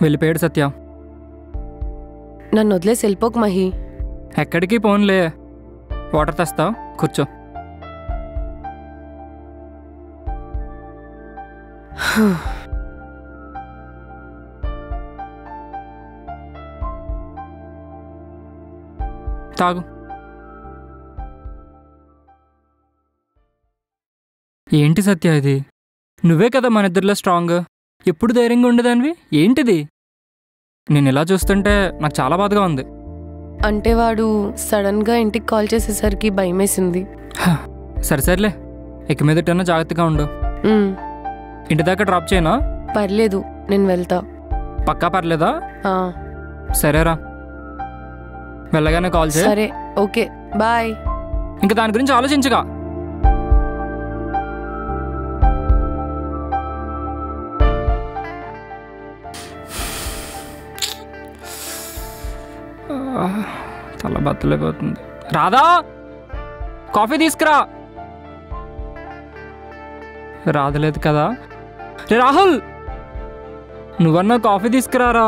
వెళ్ళిపోయాడు సత్య నన్ను వదిలేసి వెళ్ళిపోకు మహి ఎక్కడికి పోన్లే వాటర్ తెస్తావు కూర్చో తాగు ఏంటి సత్య ఇది నువ్వే కదా మన ఇద్దరిలో స్ట్రాంగ్ ఎప్పుడు ధైర్యంగా ఉండేదానివి ఏంటిది నేను ఇలా చూస్తుంటే నాకు చాలా బాధగా ఉంది అంటే వాడు సడన్ గా ఇంటికి కాల్ చేసేసరికి భయమేసింది హ, సరే సర్లే ఇక మీదటన్నా జాగ్రత్తగా ఉండు ఉమ్, ఇంటి దాకా డ్రాప్ చేయనా పర్లేదు నేను వెళ్తా పక్కా పర్లేదా ఆ, సరేరా వెళ్ళగానే కాల్ చేయి సరే ఓకే బాయ్ ఇంకా దాని గురించి ఆలోచించగా ఆ, తల బద్దలైపోతుంది రాధా కాఫీ తీసుకురా రాదలేదు కదా రే రాహుల్ నువ్వన్నా కాఫీ తీసుకురారా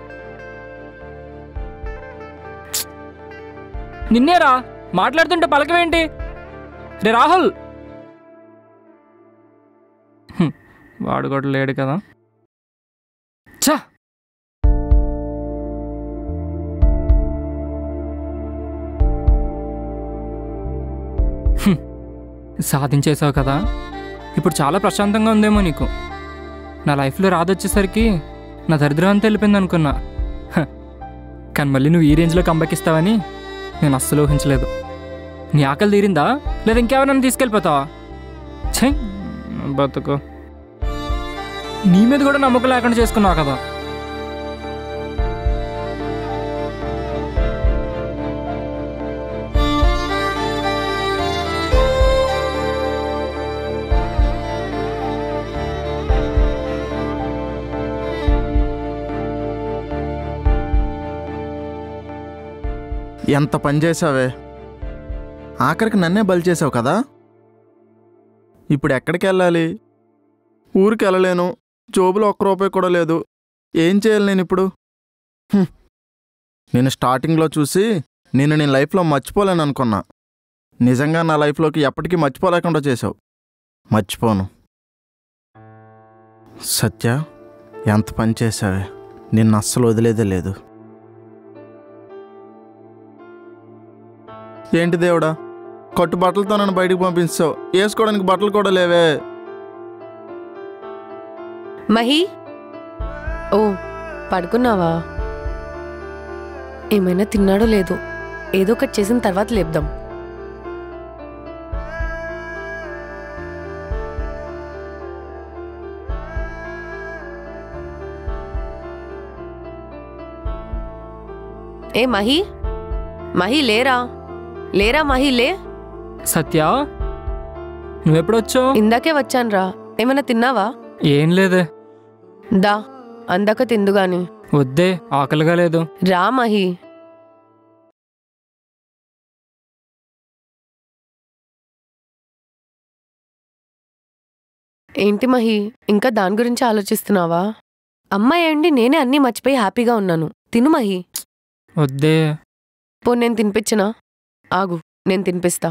నిన్నేరా మాట్లాడుతుంటే పలకవేంటి రే రాహుల్ హ్మ్, వాడు కూడా లేడు కదా ఛా హ్మ్, సాధించేసావు కదా ఇప్పుడు చాలా ప్రశాంతంగా ఉందేమో నీకు నా లైఫ్లో రాదొచ్చేసరికి నా దరిద్రం అంతా వెళ్ళిపోయింది అనుకున్నా హ, కానీ మళ్ళీ నువ్వు ఈ రేంజ్లో కంబ్యాక్ ఇస్తావని నేను అస్సలు ఊహించలేదు నీ ఆకలి తీరిందా లేదా ఇంకెవరైనా తీసుకెళ్ళిపోతావా ఛై బతుకు నీ మీద కూడా నమ్మకం లేకుండా చేసుకున్నావు కదా ఎంత పని చేసావే ఆఖరికి నన్నే బలి చేసావు కదా ఇప్పుడు ఎక్కడికి వెళ్ళాలి ఊరికి వెళ్ళలేను జోబులో ఒక్క రూపాయి కూడా లేదు ఏం చేయాలి నేను ఇప్పుడు హ్మ్. నేను స్టార్టింగ్లో చూసి నేను నీ లైఫ్లో మర్చిపోలేను అనుకున్నా నిజంగా నా లైఫ్లోకి ఎప్పటికీ మర్చిపోలేకుండా చేసావు మర్చిపోను సత్య ఎంత పని చేసావే నిన్ను అస్సలు వదిలేదే లేదు ఏంటి దేవుడా కట్టు బట్టలతో నన్ను బయటికి పంపిస్తావు వేసుకోవడానికి బట్టలు కూడా లేవే మహి ఓ పడుకున్నావా ఏమైనా తిన్నాడో లేదో ఏదో ఒకటి చేసిన తర్వాత లేపుదాం ఏ మహి మహి లేరా లేరా మహి లే సత్య నువ్వెప్పుడొచ్చావు ఇందాకే వచ్చానురా ఏమైనా తిన్నావా ఏం లేదే దా అందాక తిందుగాని వద్దే ఆకలిగా లేదు రా మహి ఏంటి మహి ఇంకా దాని గురించి ఆలోచిస్తున్నావా అమ్మాయి అండి నేనే అన్నీ మర్చిపోయి హ్యాపీగా ఉన్నాను తిను మహి వద్దే పో నేను తినిపించనా ఆగు నేను తినిపిస్తా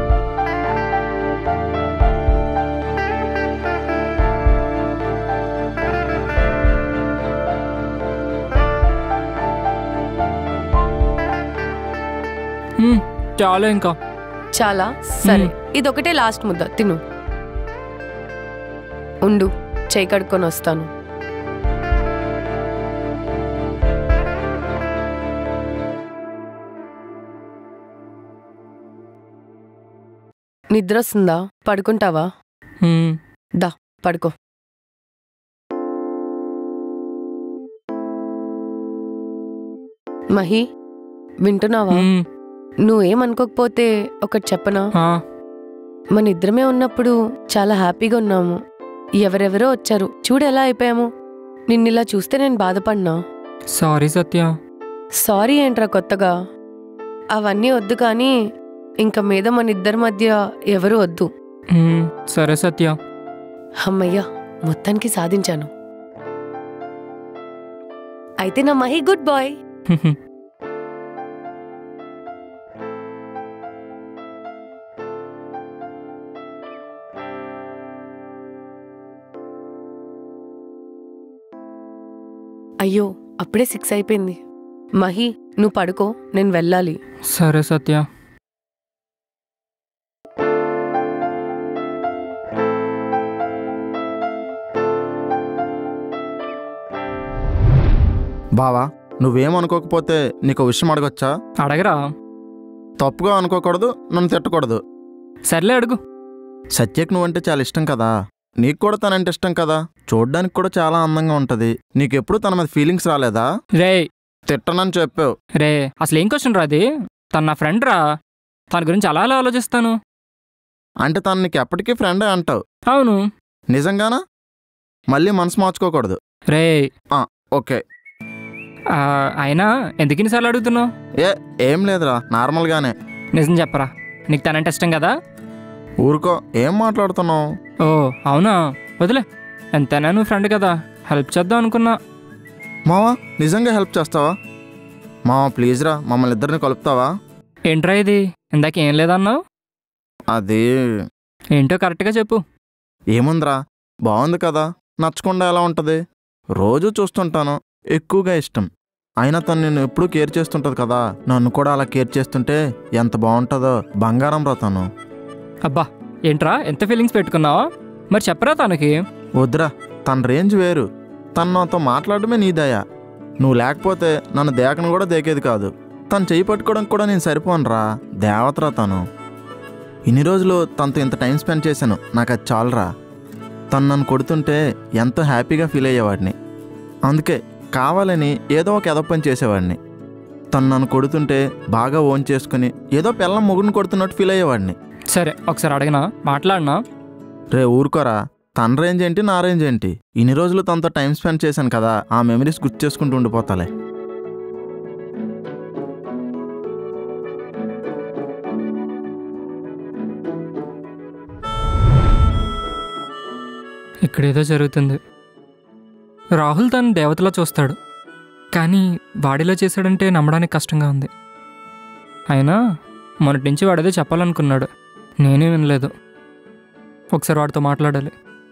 హ్మ్, చాలు ఇంకా చాలా సరే ఇదొకటే లాస్ట్ ముద్ద తిను ఉండు చేయి కడుక్కొని వస్తాను నిద్ర వస్తుందా పడుకుంటావా హ్మ్, పడుకో మహి వింటున్నావా హ్మ్, నువ్వేమనుకోకపోతే ఒకటి చెప్పనా ఆ, మన ఇద్దరమే ఉన్నప్పుడు చాలా హ్యాపీగా ఉన్నాము ఎవరెవరో వచ్చారు చూడు ఎలా అయిపోయాము నిన్నిలా చూస్తే నేను బాధపడినా సారీ సత్య సారీ ఏంట్రా కొత్తగా అవన్నీ వద్దు కానీ ఇంక మీద మన ఇద్దరి మధ్య ఎవరు వద్దు హ్మ్, సరే సత్య అమ్మయ్యా మొత్తానికి సాధించాను అయితే నా మహి గుడ్ బాయ్ అయ్యో అప్పుడే సిక్స్ అయిపోయింది మహి నువ్వు పడుకో నేను వెళ్ళాలి సరే సత్య బావా నువ్వేమనుకోకపోతే నీకు విషయం అడగొచ్చా అడగరా తప్పుగా అనుకోకూడదు నన్ను తిట్టకూడదు సర్లే అడుగు సత్యకి నువ్వంటే చాలా ఇష్టం కదా నీకు కూడా తనంటే ఇష్టం కదా చూడ్డానికి కూడా చాలా అందంగా ఉంటది నీకెప్పుడు తన మీద ఫీలింగ్స్ రాలేదా రే తిట్టనని చెప్పావు రే అసలు ఏం క్వశ్చన్ రా అది తను నా ఫ్రెండ్ రా తన గురించి అలా అలా ఆలోచిస్తాను అంటే తను నీకు ఎప్పటికీ ఫ్రెండే అంటావు అవును నిజంగానా మళ్ళీ మనసు మార్చుకోకూడదు రే ఓకే ఆ, అయినా ఎందుకు ఇన్నిసార్లు అడుగుతున్నావు ఏ ఏం లేదురా నార్మల్గానే నిజం చెప్పరా నీకు తనంటే ఇష్టం కదా ఊరుకో ఏం మాట్లాడుతున్నావు ఓ అవునా వదిలే ఎంతైనా నువ్వు ఫ్రెండ్ కదా హెల్ప్ చేద్దాం అనుకున్నా మావా నిజంగా హెల్ప్ చేస్తావా మావా ప్లీజ్ రా మమ్మల్ని ఇద్దరిని కలుపుతావా ఏంట్రా ఇది ఇందాక ఏం లేదన్నావు అది ఏంటో కరెక్ట్గా చెప్పు ఏముందిరా బాగుంది కదా నచ్చకుండా ఎలా ఉంటుంది రోజు చూస్తుంటాను ఎక్కువగా ఇష్టం అయినా తను నేను ఎప్పుడూ కేర్ చేస్తుంటుంది కదా నన్ను కూడా అలా కేర్ చేస్తుంటే ఎంత బాగుంటుందో బంగారం రా తను అబ్బా ఏంట్రా ఎంత ఫీలింగ్స్ పెట్టుకున్నావా మరి చెప్పరా తనకి వద్దురా తన రేంజ్ వేరు తను నాతో మాట్లాడమే నీ దయ నువ్వు లేకపోతే నన్ను దేకను కూడా దేకేది కాదు తను చెయ్యి పట్టుకోవడానికి కూడా నేను సరిపోనురా దేవతరా తను ఇన్ని రోజులు తనతో ఇంత టైం స్పెండ్ చేశాను నాకు అది చాలరా తను నన్ను కొడుతుంటే ఎంతో హ్యాపీగా ఫీల్ అయ్యేవాడిని అందుకే కావాలని ఏదో ఒక ఎదవ పని చేసేవాడిని తను నన్ను కొడుతుంటే బాగా ఓన్ చేసుకుని ఏదో పిల్లం మొగుడిని కొడుతున్నట్టు ఫీల్ అయ్యేవాడిని సరే ఒకసారి అడగనా మాట్లాడినా రే ఊరుకోరా తన రేంజ్ ఏంటి నా రేంజ్ ఏంటి ఇన్ని రోజులు తనతో టైం స్పెండ్ చేశాను కదా ఆ మెమరీస్ గుర్తు చేసుకుంటూ ఉండిపోతాలే ఇక్కడేదో జరుగుతుంది రాహుల్ తను దేవతలా చూస్తాడు కానీ వాడిలా చేశాడంటే నమ్మడానికి కష్టంగా ఉంది అయినా మొన్నటి నుంచి వాడేదో చెప్పాలనుకున్నాడు నేనే వినలేదు ఒకసారి వాడితో మాట్లాడాలి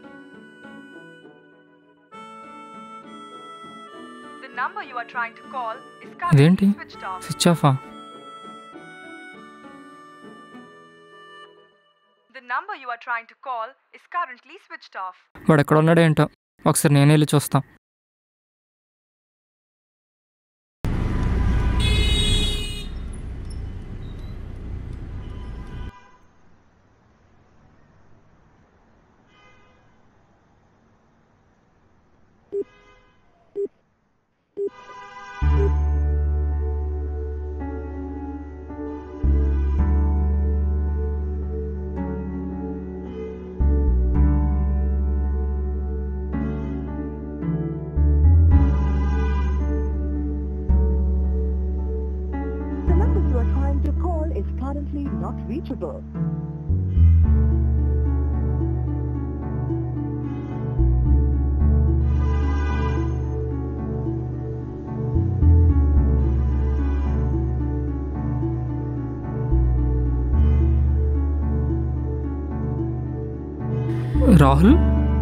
The number you are trying to call is ఇదేంటి currently switched off. స్విచ్ ఆఫా The number you are trying to call is currently switched off. వాడు ఎక్కడ ఉన్నాడో ఏంటో ఒకసారి నేనే వెళ్ళి చూస్తా The number you are trying to call is currently not reachable. Rahul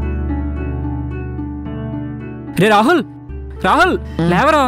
రే రాహుల్ రాహుల్ లేవరా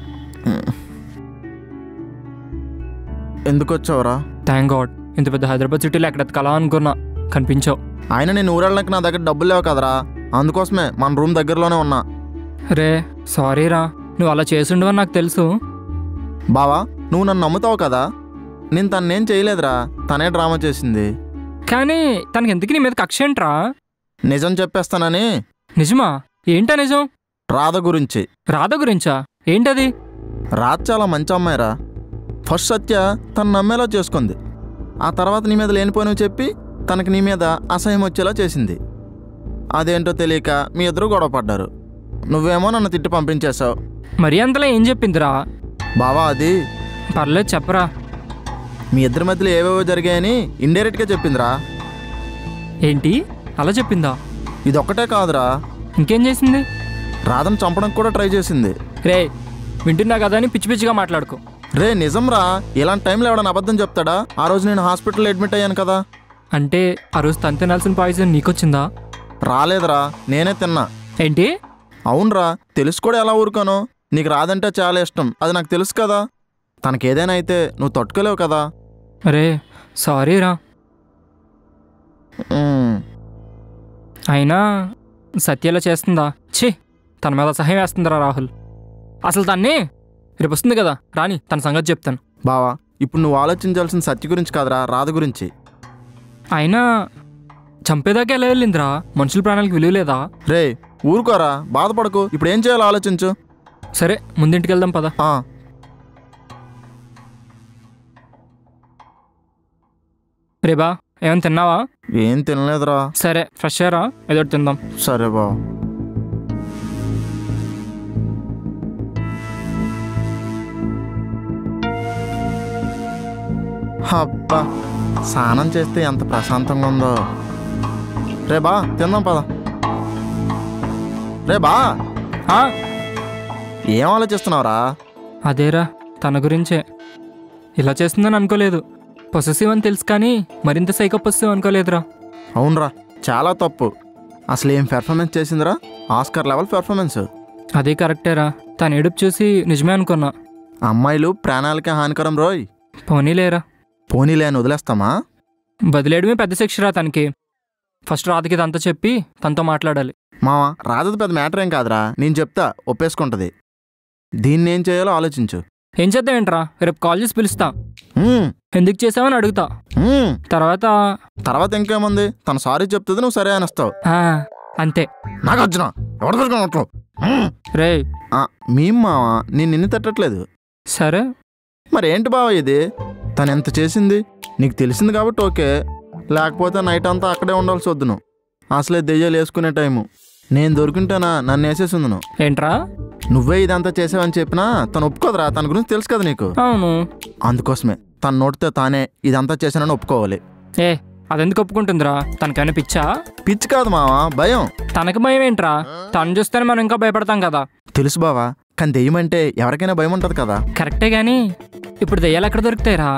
ఎందుకు వచ్చావురా థ్యాంక్ గాడ్ ఇంత పెద్ద హైదరాబాద్ సిటీలో ఎక్కడ కలా అనుకున్నా కనిపించావు ఆయన నేను ఊరెళ్ళడానికి నా దగ్గర డబ్బులు లేవు కదరా అందుకోసమే మన రూమ్ దగ్గరలోనే ఉన్నా రే సారీ రా నువ్వు అలా చేసుండవని నాకు తెలుసు బావా నువ్వు నన్ను నమ్ముతావు కదా నేను తన్నేం చేయలేదురా తనే డ్రామా చేసింది కానీ తనకి ఎందుకు నీ మీద కక్ష ఏంట్రా నిజం చెప్పేస్తానని నిజమా ఏంటా నిజం రాధ గురించి రాధ గురించా ఏంటది రాధ చాలా మంచి అమ్మాయిరా ఫస్ట్ సత్య తను నమ్మేలా చేసుకుంది ఆ తర్వాత నీ మీద లేనిపోనివి చెప్పి తనకి నీ మీద అసహ్యం వచ్చేలా చేసింది అదేంటో తెలియక మీ ఇద్దరు గొడవ పడ్డారు నువ్వేమో నన్ను తిట్టి పంపించేశావు మరి అంతలా ఏం చెప్పిందిరా బావా అది పర్లేదు చెప్పరా మీ ఇద్దరి మధ్యలో ఏవేవో జరిగాయని ఇండైరెక్ట్గా చెప్పిందిరా ఏంటి అలా చెప్పిందా ఇదొక్కటే కాదురా ఇంకేం చేసింది రాధను చంపడానికి కూడా ట్రై చేసింది రే వింటున్నా కదా అని పిచ్చి పిచ్చిగా మాట్లాడుకో రే నిజంరా ఇలాంటి టైంలో ఎవడన్నా అబద్ధం చెప్తాడా ఆ రోజు నేను హాస్పిటల్లో అడ్మిట్ అయ్యాను కదా అంటే ఆ రోజు తను తినాల్సిన పాయిజన్ నీకొచ్చిందా రాలేదురా నేనే తిన్నా ఏంటి అవునరా తెలుసు కూడా ఎలా ఊరుకోను నీకు రాదంటే చాలా ఇష్టం అది నాకు తెలుసు కదా తనకి ఏదైనా అయితే నువ్వు తట్టుకోలేవు కదా అరే సారీ రా మ్మ్. అయినా సత్యలా చేస్తుందా ఛీ తన మీద సహాయం వేస్తుందిరా రాహుల్ అసలు తన్ని రేపు వస్తుంది కదా రాని తన సంగతి చెప్తాను బావా ఇప్పుడు నువ్వు ఆలోచించాల్సిన సత్య గురించి కాదురా రాధ గురించి అయినా చంపేదాకా ఎలా వెళ్ళిందిరా మనుషుల ప్రాణాలకు విలువ లేదా రే ఊరుకోరా బాధపడకు ఇప్పుడు ఏం చేయాలో ఆలోచించు సరే ముందింటికి వెళ్దాం పద ఆ, రేబా ఏమైనా తిన్నావా ఏం తినలేదురా సరే ఫ్రెష్ అయ్యారా ఏదో ఒకటి తిందాం సరే బావ అబ్బా స్నానం చేస్తే ఎంత ప్రశాంతంగా ఉందో రే బా తిందాం పద రే బా ఆ, ఏం ఆలోచిస్తున్నావురా అదేరా తన గురించే ఇలా చేస్తుందని అనుకోలేదు పొసెసివ్ అని తెలుసు కానీ మరింత సైకో పొసెసివ్ అనుకోలేదురా అవునరా చాలా తప్పు అసలు ఏం పెర్ఫార్మెన్స్ చేసిందిరా ఆస్కర్ లెవెల్ పెర్ఫార్మెన్స్ అదే కరెక్టేరా తన ఏడుపు చూసి నిజమే అనుకున్నా అమ్మాయిలు ప్రాణాలకే హానికరం రోయ్ పోనీలేరా పోనీలే అని వదిలేస్తామా బదిలేయడమే పెద్ద శిక్షరా తనకి ఫస్ట్ రాతకి ఇదంతా చెప్పి తనతో మాట్లాడాలి మావా రాధది పెద్ద మ్యాటర్ ఏం కాదురా నేను చెప్తా ఒప్పేసుకుంటది దీన్ని ఏం చేయాలో ఆలోచించు ఏం చేద్దాం ఏంట్రా రేపు కాల్ చేసి పిలుస్తా మ్మ్, ఎందుకు చేసావని అడుగుతా మ్మ్. తర్వాత తర్వాత ఇంకేముంది తను సారీ చెప్తుంది నువ్వు సరే అనిస్తావు ఆ, అంతే నాకు వచ్చిన ఎవరు పెట్టుకున్నట్లు రే మీ మావా నేను నిన్ను తట్టట్లేదు సరే మరి ఏంటి బావ ఇది తను ఎంత చేసింది నీకు తెలిసింది కాబట్టి ఓకే లేకపోతే నైట్ అంతా అక్కడే ఉండాల్సి వద్దు నువ్వు అసలే దెయ్యాలు వేసుకునే టైము నేను దొరికింటేనా నన్ను వేసేసింది నువ్వు ఏంట్రా నువ్వే ఇదంతా చేసావని చెప్పినా తను ఒప్పుకోదురా తన గురించి తెలుసు కదా నీకు అవును అందుకోసమే తన నోటితో తానే ఇదంతా చేశానని ఒప్పుకోవాలి ఏ అదెందుకు ఒప్పుకుంటుందిరా తనకైనా పిచ్చా పిచ్చి కాదు మావా భయం తనకి భయం ఏంట్రా తను చూస్తేనే మనం ఇంకా భయపడతాం కదా తెలుసు బావా కానీ దెయ్యం అంటే ఎవరికైనా భయం ఉంటుంది కదా కరెక్టే గాని ఇప్పుడు దెయ్యాలు ఎక్కడ దొరుకుతాయిరా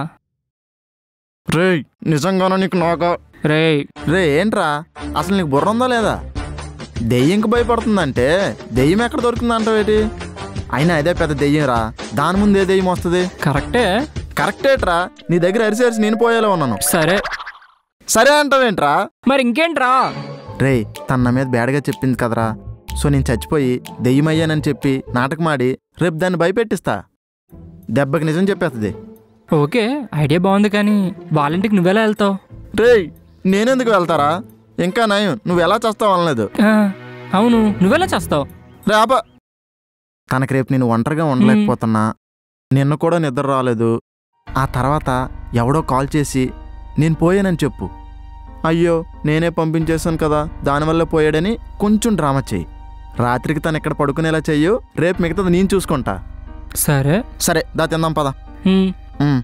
రే నిజంగానో నీకు నాగా రే రే ఏంట్రా అసలు నీకు బుర్ర ఉందా లేదా దెయ్యంకి భయపడుతుందంటే దెయ్యం ఎక్కడ దొరుకుతుంది అంటావేటి అయినా అదే పెద్ద దెయ్యం రా దాని ముందు ఏ దెయ్యం వస్తుంది కరెక్టే కరెక్టేట్రా నీ దగ్గర అరిసి అరిసి నేను పోయేలా ఉన్నాను సరే సరే అంటావేంట్రా మరి ఇంకేంట్రా రే తన నా మీద బేడగా చెప్పింది కదరా సో నేను చచ్చిపోయి దెయ్యమయ్యానని చెప్పి నాటకమాడి రేపు దాన్ని భయపెట్టిస్తా దెబ్బకి నిజం చెప్పేస్తుంది ఓకే ఐడియా బాగుంది కానీ వాళ్ళింటికి నువ్వెలా వెళ్తావు రేయ్ నేనెందుకు వెళ్తారా ఇంకా నయం నువ్వు ఎలా చేస్తావు అనలేదు ఆ, అవును నువ్వెలా చేస్తావు రేప తనకి రేపు నేను ఒంటరిగా ఉండలేకపోతున్నా నిన్న కూడా నిద్ర రాలేదు ఆ తర్వాత ఎవడో కాల్ చేసి నేను పోయానని చెప్పు అయ్యో నేనే పంపించేశాను కదా దానివల్ల పోయాడని కొంచెం డ్రామా చెయ్యి రాత్రికి తను ఇక్కడ పడుకునేలా చెయ్యు రేపు మిగతాది నేను చూసుకుంటా సరే సరే దా తిందాం పద హ్మ్. ఉమ్.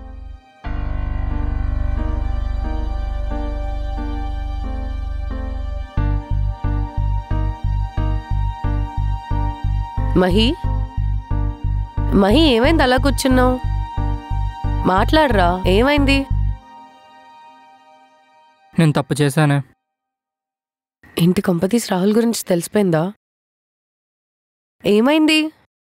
మహి మహి ఏమైంది అలా కూర్చున్నావు మాట్లాడరా ఏమైంది నేను తప్పు చేశానే ఇంటి కొంపతీస్ రాహుల్ గురించి తెలిసిపోయిందా ఏమైంది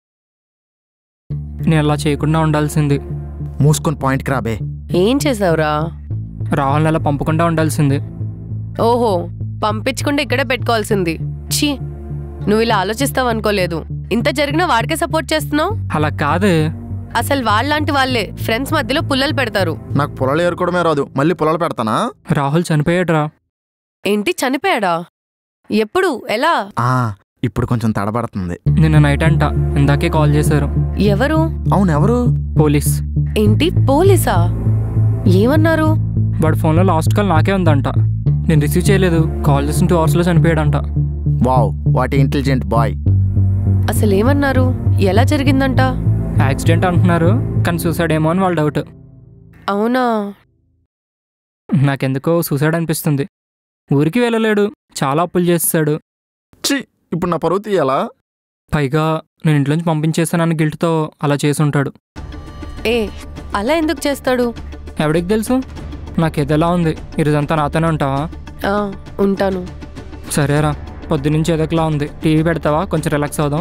నేను అలా చేయకుండా ఉండాల్సింది మూసుకొని పాయింట్కి రాబే ఏం చేసావురా రాహుల్ని అలా పంపకుండా ఉండాల్సింది ఓహో పంపించకుండా ఇక్కడే పెట్టుకోవాల్సింది ఛీ నువ్వు ఇలా ఆలోచిస్తావు అనుకోలేదు ఇంత జరిగినా వాడికే సపోర్ట్ చేస్తున్నావు అలా కాదే అసలు వాళ్ళలాంటి వాళ్ళే ఫ్రెండ్స్ మధ్యలో పుల్లలు పెడతారు నాకు పొలాలు ఏరుకోవడమే రాదు మళ్ళీ పొలాలు పెడతానా రాహుల్ చనిపోయాడురా ఏంటి చనిపోయాడా ఎప్పుడు ఎలా ఆ ఇప్పుడు కొంచెం తడబడుతుంది నిన్న నైట్ అంట ఇందాకే కాల్ చేశారు ఎవరు అవును ఎవరు పోలీస్ ఏంటి పోలీసా ఏమన్నారు వాడి ఫోన్లో లాస్ట్ కాల్ నాకే ఉందంట నేను రిసీవ్ చేయలేదు కాల్ చేసిన టూ అవర్స్లో చనిపోయాడంట వావ్ వాట్ ఇంటెలిజెంట్ బాయ్ అసలు ఏమన్నారు ఎలా జరిగిందంట యాక్సిడెంట్ అంటున్నారు కానీ సూసైడ్ ఏమో అని వాళ్ళ డౌట్ అవునా నాకెందుకో సూసైడ్ అనిపిస్తుంది ఊరికి వెళ్ళలేడు చాలా అప్పులు చేస్తాడు ఛీ ఇప్పుడు నా పరువు తీయాలా పైగా నేను ఇంట్లోంచి పంపించేసానని గిల్ట్తో అలా చేసి ఉంటాడు ఏ అలా ఎందుకు చేస్తాడు ఎవడికి తెలుసు నాకు ఎదలా ఉంది ఈరోజంతా నాతోనే ఉంటావా ఆ, ఉంటాను సరేరా పొద్దునుంచి ఎదకలా ఉంది టీవీ పెడతావా కొంచెం రిలాక్స్ అవుదాం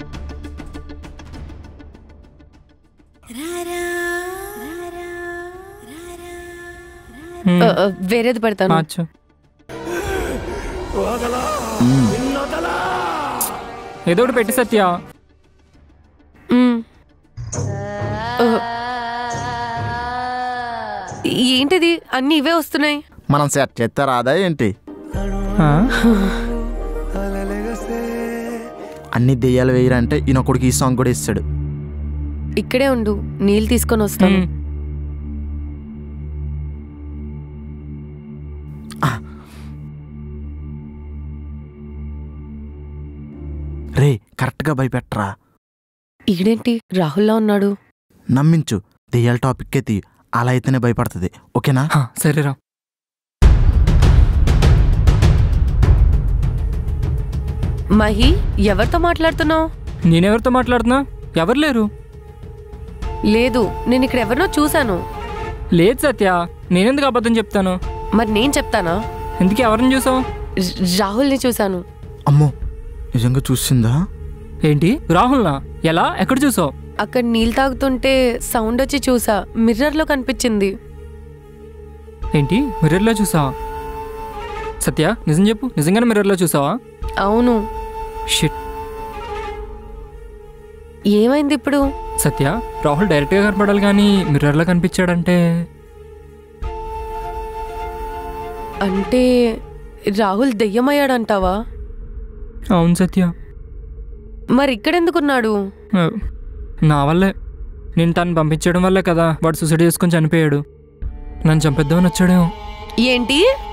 హ్మ్, ఆ, ఆ, వేరేది పెడతాను మార్చు ఏదో ఒకటి పెట్టి సత్య మ్మ్. ఆ. ఏంటిది అన్నీ ఇవే వస్తున్నాయి మనం సెట్ చేస్తే రాదా ఏంటి ఆ? అన్ని దెయ్యాలు వేయరంటే ఈయనొకడికి ఈ సాంగ్ కూడా ఇస్తాడు ఇక్కడే ఉండు నీళ్ళు తీసుకొని వస్తాను హ్మ్. రే కరెక్ట్గా భయపెట్టరా ఈడేంటి రాహుల్లా ఉన్నాడు నమ్మించు దెయ్యాల టాపిక్కే తీ అలా అయితేనే భయపడుతుంది ఓకేనా హా, సరేరా మహి ఎవరితో మాట్లాడుతున్నావు నేనెవరితో మాట్లాడుతున్నా ఎవరు లేరు లేదు నేను ఇక్కడ ఎవరినో చూశాను లేదు సత్య నేనెందుకు అబద్ధం చెప్తాను మరి నేను చెప్తానా ఎందుకు ఎవరిని చూసావు ర- రాహుల్ని చూశాను అమ్మో నిజంగా చూసిందా ఏంటి రాహుల్నా ఎలా ఎక్కడ చూసావు అక్కడ నీళ్ళు తాగుతుంటే సౌండ్ వచ్చి చూసా మిర్రర్లో కనిపించింది ఏంటి మిర్రర్లో చూసావా సత్య నిజం చెప్పు నిజంగానే మిర్రర్లో చూసావా అవును షిట్ ఏమైంది ఇప్పుడు సత్య రాహుల్ డైరెక్ట్గా కనపడాలి కానీ మిర్రర్లో కనిపించాడంటే అంటే రాహుల్ దెయ్యమయ్యాడంటావా అవును సత్య మరి ఇక్కడెందుకున్నాడు ఆ, నా వల్లే నేను తను పంపించడం వల్లే కదా వాడు సూసైడ్ చేసుకొని చనిపోయాడు నన్ను చంపేద్దామని వచ్చాడేమో ఏంటి